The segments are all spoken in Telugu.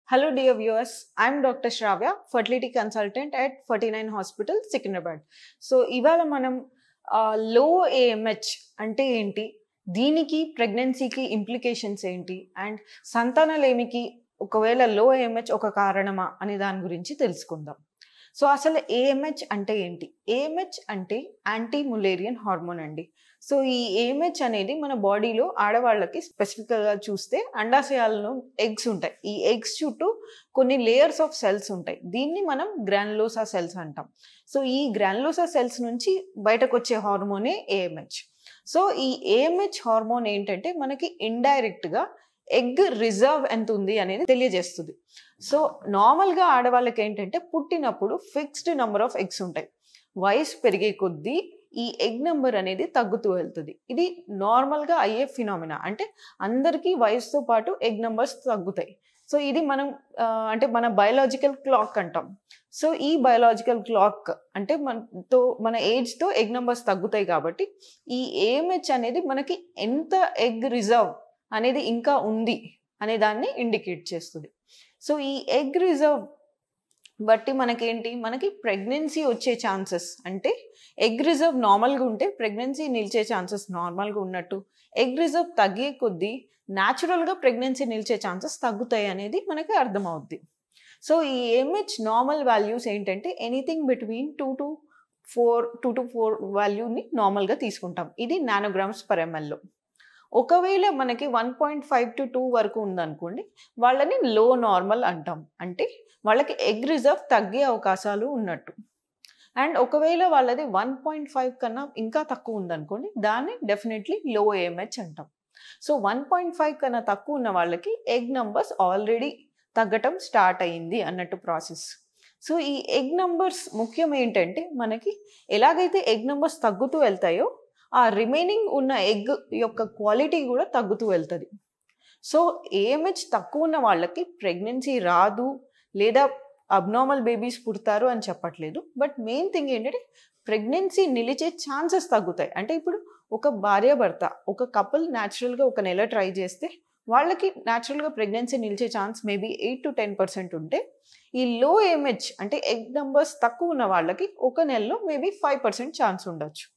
Hello, dear viewers. I'm Dr. Shravya, fertility consultant at 49 Hospital, Secunderabad. So ఇవాళ మనం లో ఏఎంహెచ్ అంటే ఏంటి దీనికి ప్రెగ్నెన్సీకి ఇంప్లికేషన్స్ ఏంటి అండ్ సంతానలేమికి ఒకవేళ లో ఏఎంహెచ్ ఒక కారణమా అనే దాని గురించి తెలుసుకుందాం సో అసలు ఏఎంహెచ్ అంటే ఏంటి ఏఎంహెచ్ అంటే యాంటీ ములేరియన్ హార్మోన్ అండి సో ఈ ఏఎంహెచ్ అనేది మన బాడీలో ఆడవాళ్ళకి స్పెసిఫిక్గా చూస్తే అండాశయాలను ఎగ్స్ ఉంటాయి ఈ ఎగ్స్ చుట్టూ కొన్ని లేయర్స్ ఆఫ్ సెల్స్ ఉంటాయి దీన్ని మనం గ్రాన్లోసా సెల్స్ అంటాం సో ఈ గ్రాన్లోసా సెల్స్ నుంచి బయటకు వచ్చే హార్మోనే ఏఎంహెచ్ సో ఈ ఏఎంహెచ్ హార్మోన్ ఏంటంటే మనకి ఇండైరెక్ట్గా ఎగ్ రిజర్వ్ ఎంత ఉంది అనేది తెలియజేస్తుంది సో నార్మల్గా ఆడవాళ్ళకి ఏంటంటే పుట్టినప్పుడు ఫిక్స్డ్ నెంబర్ ఆఫ్ ఎగ్స్ ఉంటాయి వయసు పెరిగే కొద్దీ ఈ ఎగ్ నెంబర్ అనేది తగ్గుతూ వెళ్తుంది ఇది నార్మల్గా అయ్యే ఫినామినా అంటే అందరికీ వయసుతో పాటు ఎగ్ నెంబర్స్ తగ్గుతాయి సో ఇది మనం ఆ, అంటే మన బయలాజికల్ క్లాక్ అంటాం సో ఈ బయలాజికల్ క్లాక్ అంటే మనతో మన ఏజ్తో ఎగ్ నెంబర్స్ తగ్గుతాయి కాబట్టి ఈ ఏఎంహెచ్ అనేది మనకి ఎంత ఎగ్ రిజర్వ్ అనేది ఇంకా ఉంది అనే దాన్ని ఇండికేట్ చేస్తుంది సో ఈ ఎగ్ రిజర్వ్ బట్టి మనకేంటి మనకి ప్రెగ్నెన్సీ వచ్చే ఛాన్సెస్ అంటే ఎగ్ రిజర్వ్ నార్మల్గా ఉంటే ప్రెగ్నెన్సీ నిలిచే ఛాన్సెస్ నార్మల్గా ఉన్నట్టు ఎగ్ రిజర్వ్ తగ్గే కొద్దీ న్యాచురల్గా ప్రెగ్నెన్సీ నిలిచే ఛాన్సెస్ తగ్గుతాయి అనేది మనకి అర్థమవుద్ది సో ఈ ఏఎంహెచ్ నార్మల్ వాల్యూస్ ఏంటంటే anything between two to four two to four వాల్యూని నార్మల్గా తీసుకుంటాం ఇది నానోగ్రామ్స్ పర్ ఎంఎల్లో ఒకవేళ మనకి one point five to two వరకు ఉందనుకోండి వాళ్ళని లో నార్మల్ అంటాం అంటే వాళ్ళకి ఎగ్ రిజర్వ్ తగ్గే అవకాశాలు ఉన్నట్టు అండ్ ఒకవేళ వాళ్ళది వన్ పాయింట్ ఫైవ్ కన్నా ఇంకా తక్కువ ఉందనుకోండి దాన్ని డెఫినెట్లీ లో ఏఎంహెచ్ అంటాం సో వన్ పాయింట్ ఫైవ్ కన్నా తక్కువ ఉన్న వాళ్ళకి ఎగ్ నంబర్స్ ఆల్రెడీ తగ్గటం స్టార్ట్ అయ్యింది అన్నట్టు ప్రాసెస్ సో ఈ ఎగ్ నంబర్స్ ముఖ్యం ఏంటంటే మనకి ఎలాగైతే ఎగ్ నంబర్స్ తగ్గుతూ వెళ్తాయో ఆ రిమైనింగ్ ఉన్న ఎగ్ యొక్క క్వాలిటీ కూడా తగ్గుతూ వెళ్తుంది సో ఏఎంహెచ్ తక్కువ ఉన్న వాళ్ళకి ప్రెగ్నెన్సీ రాదు లేదా అబ్నార్మల్ బేబీస్ పుడతారు అని చెప్పట్లేదు బట్ మెయిన్ థింగ్ ఏంటంటే ప్రెగ్నెన్సీ నిలిచే ఛాన్సెస్ తగ్గుతాయి అంటే ఇప్పుడు ఒక భార్య భర్త ఒక కపుల్ న్యాచురల్గా ఒక నెల ట్రై చేస్తే వాళ్ళకి న్యాచురల్గా ప్రెగ్నెన్సీ నిలిచే chance maybe eight to ten percent ఉంటే ఈ లో ఏఎంహెచ్ అంటే ఎగ్ నంబర్స్ తక్కువ ఉన్న వాళ్ళకి ఒక నెలలో మేబీ ఫైవ్ పర్సెంట్ ఛాన్స్ ఉండొచ్చు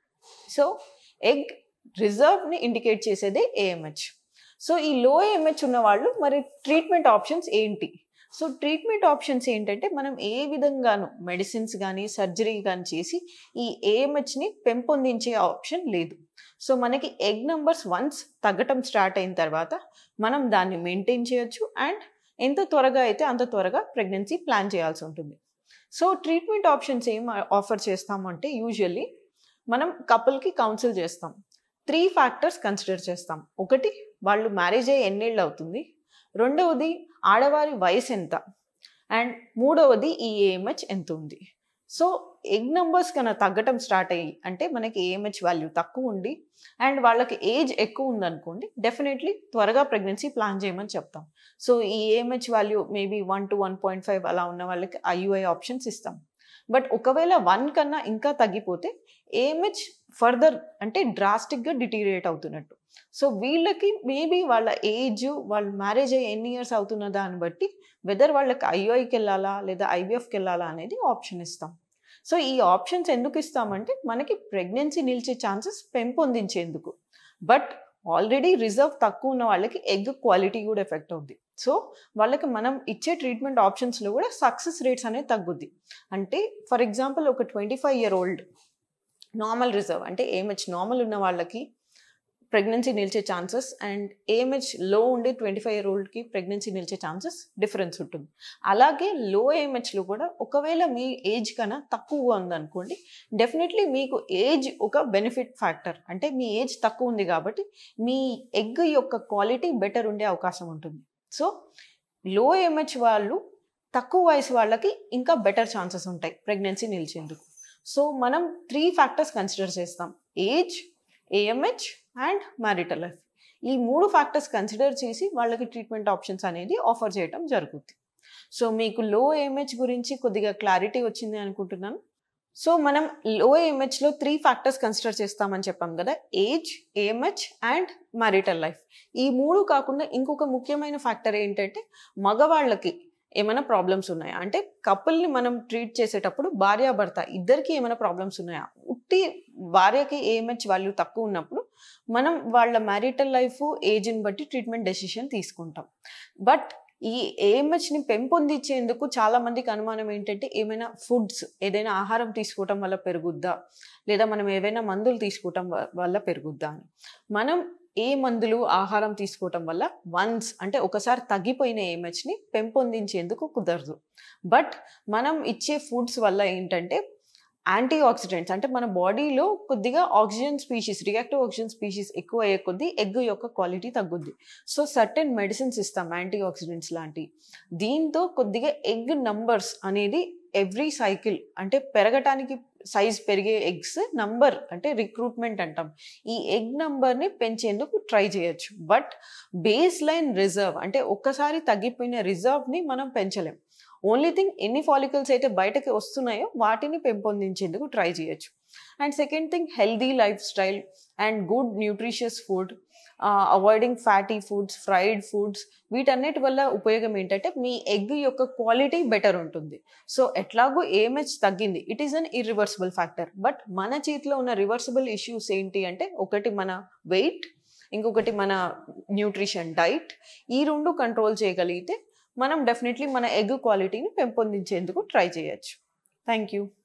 సో ఎగ్ రిజర్వ్ని ఇండికేట్ చేసేదే ఏఎంహెచ్ సో ఈ లో ఏఎంహెచ్ ఉన్న వాళ్ళు మరి ట్రీట్మెంట్ ఆప్షన్స్ ఏంటి సో ట్రీట్మెంట్ ఆప్షన్స్ ఏంటంటే మనం ఏ విధంగానూ మెడిసిన్స్ కానీ సర్జరీ కానీ చేసి ఈ ఏఎంహెచ్ని పెంపొందించే ఆప్షన్ లేదు సో మనకి ఎగ్ నంబర్స్ వన్స్ తగ్గటం స్టార్ట్ అయిన తర్వాత మనం దాన్ని మెయింటైన్ చేయొచ్చు అండ్ ఎంత త్వరగా అయితే అంత త్వరగా ప్రెగ్నెన్సీ ప్లాన్ చేయాల్సి ఉంటుంది సో ట్రీట్మెంట్ ఆప్షన్స్ ఏం ఆఫర్ చేస్తాము అంటే యూజువల్లీ మనం కపుల్కి కౌన్సిల్ చేస్తాం త్రీ ఫ్యాక్టర్స్ కన్సిడర్ చేస్తాం ఒకటి వాళ్ళు మ్యారేజ్ అయ్యి ఎన్నేళ్ళు అవుతుంది రెండవది ఆడవారి వయసు ఎంత అండ్ మూడవది ఈ ఏఎంహెచ్ ఎంత ఉంది సో ఎగ్ నెంబర్స్ కన్నా తగ్గటం స్టార్ట్ అయ్యి అంటే మనకి ఏఎంహెచ్ వాల్యూ తక్కువ ఉండి అండ్ వాళ్ళకి ఏజ్ ఎక్కువ ఉందనుకోండి డెఫినెట్లీ త్వరగా ప్రెగ్నెన్సీ ప్లాన్ చేయమని చెప్తాం సో ఈ AMH value maybe one to one point five అలా ఉన్న వాళ్ళకి ఐయుఐ ఆప్షన్స్ ఇస్తాం బట్ ఒకవేళ వన్ కన్నా ఇంకా తగ్గిపోతే ఏఎంహెచ్ ఫర్దర్ అంటే డ్రాస్టిక్గా డిటీరియేట్ అవుతున్నట్టు సో వీళ్ళకి మేబీ వాళ్ళ ఏజ్ వాళ్ళ మ్యారేజ్ అయ్యి ఎన్ని ఇయర్స్ అవుతున్న దాన్ని బట్టి వెదర్ వాళ్ళకి ఐఓఐకి వెళ్ళాలా లేదా ఐవీఎఫ్కి వెళ్ళాలా అనేది ఆప్షన్ ఇస్తాం సో ఈ ఆప్షన్స్ ఎందుకు ఇస్తామంటే మనకి ప్రెగ్నెన్సీ నిలిచే ఛాన్సెస్ పెంపొందించేందుకు బట్ ఆల్రెడీ రిజర్వ్ తక్కువ ఉన్న వాళ్ళకి ఎగ్ క్వాలిటీ కూడా ఎఫెక్ట్ అవుద్ది సో వాళ్ళకి మనం ఇచ్చే ట్రీట్మెంట్ ఆప్షన్స్లో కూడా సక్సెస్ రేట్స్ అనేది తగ్గుద్ది అంటే ఫర్ ఎగ్జాంపుల్ ఒక twenty five year old normal reserve అంటే ఏమహెచ్ నార్మల్ ఉన్న వాళ్ళకి ప్రెగ్నెన్సీ నిలిచే ఛాన్సెస్ అండ్ ఏఎంహెచ్ లో ఉండే ట్వంటీ ఫైవ్ ఇయర్ ఓల్డ్కి ప్రెగ్నెన్సీ నిలిచే ఛాన్సెస్ డిఫరెన్స్ ఉంటుంది అలాగే లో ఏఎంహెచ్లో కూడా ఒకవేళ మీ ఏజ్ కన్నా తక్కువగా ఉందనుకోండి డెఫినెట్లీ మీకు ఏజ్ ఒక బెనిఫిట్ ఫ్యాక్టర్ అంటే మీ ఏజ్ తక్కువ ఉంది కాబట్టి మీ ఎగ్ యొక్క క్వాలిటీ బెటర్ ఉండే అవకాశం ఉంటుంది సో లో ఏఎంహెచ్ వాళ్ళు తక్కువ వయసు వాళ్ళకి ఇంకా బెటర్ ఛాన్సెస్ ఉంటాయి ప్రెగ్నెన్సీ నిలిచేందుకు సో మనం త్రీ ఫ్యాక్టర్స్ కన్సిడర్ చేస్తాం age AMH and marital life ఈ మూడు ఫ్యాక్టర్స్ కన్సిడర్ చేసి వాళ్ళకి ట్రీట్మెంట్ ఆప్షన్స్ అనేది ఆఫర్ చేయడం జరుగుతుంది సో మీకు లో ఏఎంహెచ్ గురించి కొద్దిగా క్లారిటీ వచ్చింది అనుకుంటున్నాను సో మనం లో ఏఎంహెచ్లో త్రీ ఫ్యాక్టర్స్ కన్సిడర్ చేస్తామని చెప్పాం కదా age AMH and marital life ఈ మూడు కాకుండా ఇంకొక ముఖ్యమైన ఫ్యాక్టర్ ఏంటంటే మగవాళ్ళకి ఏమైనా ప్రాబ్లమ్స్ ఉన్నాయా అంటే కపుల్ని మనం ట్రీట్ చేసేటప్పుడు భార్యాభర్త ఇద్దరికి ఏమైనా ప్రాబ్లమ్స్ ఉన్నాయా ఉట్టి భార్యకి ఏఎంహెచ్ వాల్యూ తక్కువ ఉన్నప్పుడు మనం వాళ్ళ మ్యారిటల్ లైఫ్ ఏజ్ని బట్టి ట్రీట్మెంట్ డెసిషన్ తీసుకుంటాం బట్ ఈ ఏఎంహెచ్ని పెంపొందించేందుకు చాలా మందికి అనుమానం ఏంటంటే ఏమైనా ఫుడ్స్ ఏదైనా ఆహారం తీసుకోవటం వల్ల పెరుగుద్దా లేదా మనం ఏవైనా మందులు తీసుకోవటం వ- వల్ల పెరుగుద్దా అని మనం ఏ మందులు ఆహారం తీసుకోవటం వల్ల వన్స్ అంటే ఒకసారి తగ్గిపోయిన ఏఎంహెచ్ని పెంపొందించేందుకు కుదరదు బట్ మనం ఇచ్చే ఫుడ్స్ వల్ల ఏంటంటే యాంటీ ఆక్సిడెంట్స్ అంటే మన బాడీలో కొద్దిగా oxygen species reactive oxygen species ఎక్కువ అయ్యే కొద్దీ ఎగ్ యొక్క క్వాలిటీ తగ్గుద్ది సో సర్టెన్ మెడిసిన్స్ ఇస్తాం యాంటీ ఆక్సిడెంట్స్ లాంటివి దీంతో కొద్దిగా ఎగ్ నంబర్స్ అనేది ఎవ్రీ సైకిల్ అంటే పెరగటానికి సైజ్ పెరిగే ఎగ్స్ నంబర్ అంటే రిక్రూట్మెంట్ అంటాం ఈ ఎగ్ నంబర్ని పెంచేందుకు ట్రై చేయొచ్చు బట్ బేస్ లైన్ రిజర్వ్ అంటే ఒక్కసారి తగ్గిపోయిన రిజర్వ్ని మనం పెంచలేం ఓన్లీ థింగ్ ఎన్ని ఫాలికల్స్ అయితే బయటకి వస్తున్నాయో వాటిని పెంపొందించేందుకు ట్రై చేయొచ్చు and second thing healthy lifestyle and good nutritious food avoiding fatty foods fried foods వీటన్నిటి వల్ల ఉపయోగం ఏంటంటే మీ ఎగ్ యొక్క క్వాలిటీ బెటర్ ఉంటుంది సో ఎట్లాగో ఏమేజ్ తగ్గింది it is an irreversible factor but మన చేతిలో ఉన్న రివర్సిబుల్ ఇష్యూస్ ఏంటి అంటే ఒకటి మన వెయిట్ ఇంకొకటి మన న్యూట్రిషన్ డైట్ ఈ రెండు కంట్రోల్ చేయగలిగితే మనం డెఫినెట్లీ మన ఎగ్ క్వాలిటీని పెంపొందించేందుకు ట్రై చేయొచ్చు థ్యాంక్ యూ